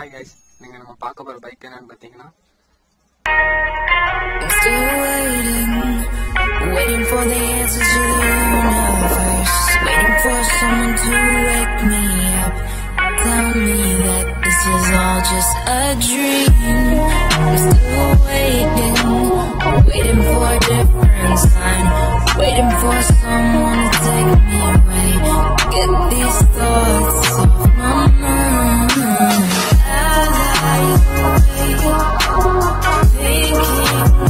Hi guys நீங்க நம்ம பார்க்க போற பைக் என்னன்னு பாத்தீங்கன்னா I'm still waiting, waiting for the answers to the universe, waiting for someone to wake me up, tell me that this is all just a dream. I'm still waiting, waiting for a different sign, waiting for someone to take me away, get these thoughts off my mind. I lie awake, thinking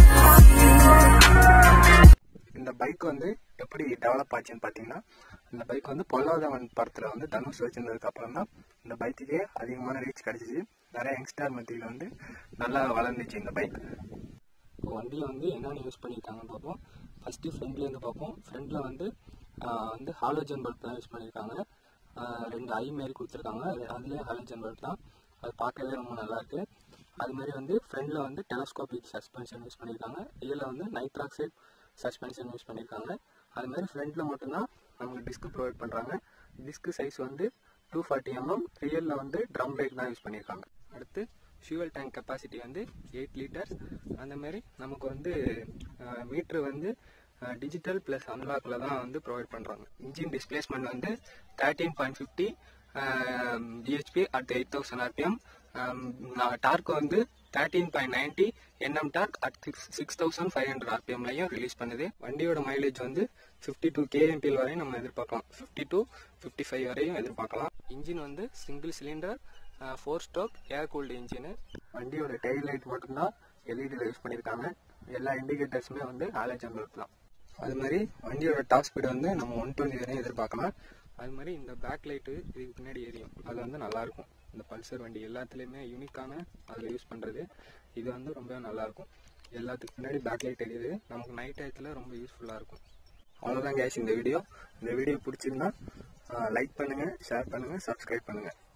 இந்த bike வந்து எப்படி develop ஆச்சுன்னு பாத்தீங்கன்னா இந்த bike வந்து பொல்லாதவன் படத்துல வந்து தனுஷ் வச்சிருந்ததுக்கு அப்புறம் தான் இந்த பைக்குக்கே அதிகமான ரீச் கிடைச்சிச்சு நிறைய யங்ஸ்டர் மத்தியில வந்து நல்லா வளர்ந்துச்சு இந்த பைக் இப்போ வண்டியில் வந்து என்னென்ன யூஸ் பண்ணியிருக்காங்கன்னு பார்ப்போம் ஃபஸ்ட்டு ஃப்ரண்ட்லேருந்து பார்ப்போம் ஃப்ரண்ட்டில் வந்து ஆஹ், வந்து ஹாலோஜன் பல்ப் தான் யூஸ் பண்ணியிருக்காங்க ஆஹ், ரெண்டு ஐ மாரி கொடுத்துருக்காங்க அது அதுலேயே ஹாலோஜன் பல்ப் தான் அது பார்க்கவே ரொம்ப நல்லா இருக்கு அது மாதிரி வந்து ஃப்ரண்டில் வந்து டெலஸ்கோபிக் சஸ்பென்ஷன் யூஸ் பண்ணியிருக்காங்க இதில் வந்து நைட்ராக்சைட் சஸ்பென்ஷன் யூஸ் பண்ணியிருக்காங்க அது மாதிரி ஃப்ரண்ட்டில் மட்டும்தான் நமக்கு டிஸ்க் ப்ரொவைட் பண்ணுறாங்க டிஸ்க் சைஸ் வந்து டூ ஃபார்ட்டி எம்எம் ரியலில் வந்து ட்ரம் பிரேக் தான் யூஸ் பண்ணியிருக்காங்க அடுத்து ஃபியூவல் டேங்க் கெப்பாசிட்டி வந்து எயிட் லிட்டர்ஸ் அந்த மாதிரி நமக்கு வந்து மீட்ரு வந்து டிஜிட்டல் ப்ளஸ் அன்லாக்கில் தான் வந்து ப்ரொவைட் பண்ணுறாங்க இன்ஜின் டிஸ்பிளேஸ்மெண்ட் வந்து thirteen point fifty BHP at eight thousand RPM torque வந்து thirteen point ninety NM torque at six six thousand five hundred ஆர்பிஎம்லையும் ரிலீஸ் பண்ணுது வண்டியோட மைலேஜ் வந்து ஃபிஃப்டி டூ கேஎம்பிஎல் வரையும் நம்ம எதிர்பார்க்கலாம் ஃபிஃப்டி டூ ஃபிஃப்டி ஃபைவ் வரையும் எதிர்பார்க்கலாம் இன்ஜின் வந்து single cylinder four stroke air cooled engine வண்டியோட டெயில் லைட் மட்டும்தான் எல்இடியில் யூஸ் பண்ணியிருக்காங்க எல்லா இண்டிகேட்டர்ஸுமே வந்து ஆலஜன் பல்ப் தான் அது மாதிரி வண்டியோட டாப் ஸ்பீடு வந்து நம்ம ஒன் டுவெண்ட்டி வரையும் எதிர்பார்க்கலாம் அது மாதிரி இந்த பேக் லைட்டு இதுக்கு பின்னாடி எரியும் அது வந்து நல்லா இருக்கும் இந்த பல்சர் வண்டி எல்லாத்துலேயுமே யூனிக்கான அதில் யூஸ் பண்ணுறது இது வந்து ரொம்ப நல்லா இருக்கும் எல்லாத்துக்கு பின்னாடி பேக் லைட் எரியுது நமக்கு நைட் டயத்தில் ரொம்ப யூஸ்ஃபுல்லாக இருக்கும் அவ்வளோதான் கேஸ் இந்த வீடியோ இந்த வீடியோ பிடிச்சிருந்தா லைக் பண்ணுங்கள் ஷேர் பண்ணுங்கள் சப்ஸ்கிரைப் பண்ணுங்கள்